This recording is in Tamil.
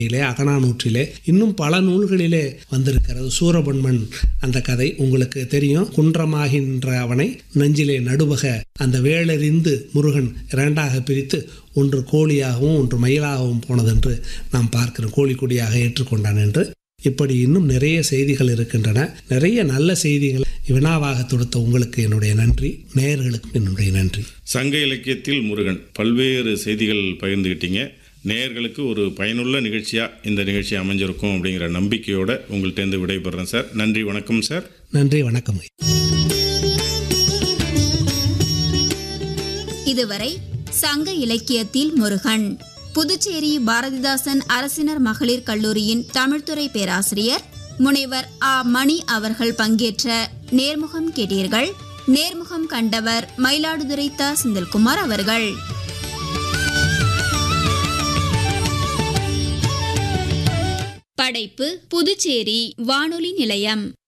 இலே அகனானூற்றிலே இன்னும் பல நூல்களிலே வந்திருக்கிறது சூரபன்மன் அந்த கதை உங்களுக்கு தெரியும் குன்றமாகின்ற அவனை நெஞ்சிலே நடுவக அந்த வேளறிந்து முருகன் இரண்டாக பிரித்து ஒன்று கோழியாகவும் ஒன்று மயிலாகவும் போனதென்று நாம் பார்க்கிறோம் கோழி கொடியாக ஏற்றுக்கொண்டான் என்று இப்படி இன்னும் நிறைய செய்திகள் இருக்கின்றன நிறைய நல்ல செய்திகள் வினாவாக தொடுத்த உங்களுக்கு என்னுடைய நன்றி நேயர்களுக்கும் என்னுடைய நன்றி சங்க இலக்கியத்தில் முருகன் பல்வேறு செய்திகள் பகிர்ந்துக்கிட்டீங்க நேயர்களுக்கு ஒரு பயனுள்ள நிகழ்ச்சியாக இந்த நிகழ்ச்சி அமைஞ்சிருக்கும் அப்படிங்கிற நம்பிக்கையோட உங்கள்கிட்டேருந்து விடைபெறேன் சார் நன்றி வணக்கம் சார் நன்றி வணக்கம் இதுவரை சங்க இலக்கியத்தில் முருகன் புதுச்சேரி பாரதிதாசன் அரசினர் மகளிர் கல்லூரியின் தமிழ்துறை பேராசிரியர் முனைவர் ஆ மணி அவர்கள் பங்கேற்ற நேர்முகம் கேட்டீர்கள் நேர்முகம் கண்டவர் மயிலாடுதுறை த செந்தில்குமார் அவர்கள் படைப்பு புதுச்சேரி வானொலி நிலையம்